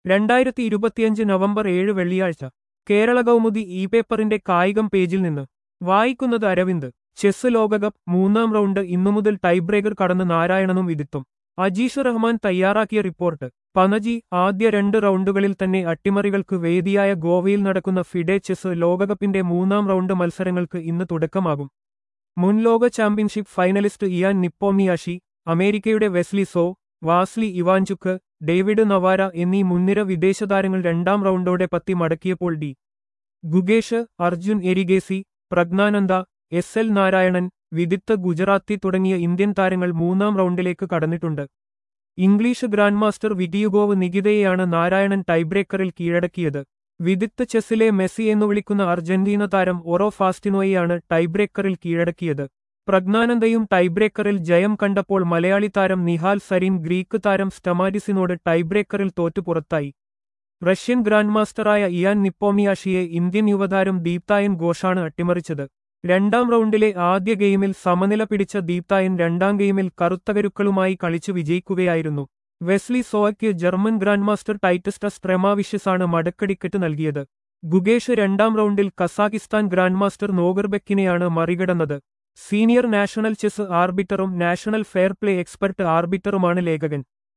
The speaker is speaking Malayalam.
രണ്ടായിരത്തി ഇരുപത്തിയഞ്ച് നവംബർ ഏഴ് വെള്ളിയാഴ്ച കേരള കൗമുദി ഇ പേപ്പറിന്റെ കായികം പേജിൽ നിന്ന് വായിക്കുന്നത് അരവിന്ദ് ചെസ് ലോകകപ്പ് മൂന്നാം റൗണ്ട് ഇന്നു മുതൽ ടൈബ്രേക്കർ കടന്ന് നാരായണനും വിദിത്തും അജീഷ് റഹ്മാൻ തയ്യാറാക്കിയ റിപ്പോർട്ട് പനജി ആദ്യ രണ്ട് റൗണ്ടുകളിൽ തന്നെ അട്ടിമറികൾക്ക് വേദിയായ ഗോവയിൽ നടക്കുന്ന ഫിഡെ ചെസ് ലോകകപ്പിന്റെ മൂന്നാം റൗണ്ട് മത്സരങ്ങൾക്ക് ഇന്ന് തുടക്കമാകും മുൻ ലോക ചാമ്പ്യൻഷിപ്പ് ഫൈനലിസ്റ്റ് ഇയാൻ നിപ്പോമിയാഷി അമേരിക്കയുടെ Wesley So Vassily Ivanchuk David Navara എന്നീ മുൻനിര വിദേശ താരങ്ങൾ രണ്ടാം റൗണ്ടോടെ പത്തി മടക്കിയപ്പോൾ D Gukesh Arjun Erigaisi Praggnanandhaa S L Narayanan Vidit Gujrathi തുടങ്ങിയ ഇന്ത്യൻ താരങ്ങൾ മൂന്നാം റൗണ്ടിലേക്ക് കടന്നിട്ടുണ്ട് ഇംഗ്ലീഷ് ഗ്രാൻഡ് മാസ്റ്റർ വിഡിയുഗോവ് നികിതയെയാണ് നാരായണൻ ടൈബ്രേക്കറിൽ കീഴടക്കിയത് വിദിത്ത് ചെസ്സിലെ മെസ്സി എന്നു വിളിക്കുന്ന അർജന്റീന താരം ഒറോ ഫാസ്റ്റിനോയെയാണ് ടൈബ്രേക്കറിൽ കീഴടക്കിയത് പ്രജ്ഞാനന്ദയും ടൈബ്രേക്കറിൽ ജയം കണ്ടപ്പോൾ മലയാളി താരം നിഹാൽ സരീൻ ഗ്രീക്ക് താരം സ്റ്റമാരിസിനോട് ടൈബ്രേക്കറിൽ തോറ്റു പുറത്തായി റഷ്യൻ ഗ്രാൻഡ് മാസ്റ്ററായ ഇയാൻ നിപ്പോമിയാഷിയെ ഇന്ത്യൻ യുവതാരം ദീപ്തായൻ ഘോഷാണ് അട്ടിമറിച്ചത് രണ്ടാം റൗണ്ടിലെ ആദ്യ ഗെയിമിൽ സമനില പിടിച്ച ദീപ്തായൻ രണ്ടാം ഗെയിമിൽ കറുത്തകരുക്കളുമായി കളിച്ചു വിജയിക്കുകയായിരുന്നു വെസ്ലി സോയ്ക്ക് ജർമ്മൻ ഗ്രാൻഡ് മാസ്റ്റർ ടൈറ്റസ്റ്റ സ്ട്രെമാവിഷ്യസാണ് മടക്കടിക്കറ്റ് നൽകിയത് ഗുഗേഷ് രണ്ടാം റൗണ്ടിൽ കസാക്കിസ്ഥാൻ ഗ്രാൻഡ് മാസ്റ്റർ നോഗർബെക്കിനെയാണ് മറികടന്നത് സീനിയർ നാഷണൽ ചെസ് ആർബിറ്ററും നാഷണൽ ഫെയർ പ്ലേ എക്സ്പെർട്ട് ആർബിറ്ററുമാണ് ലേഖകൻ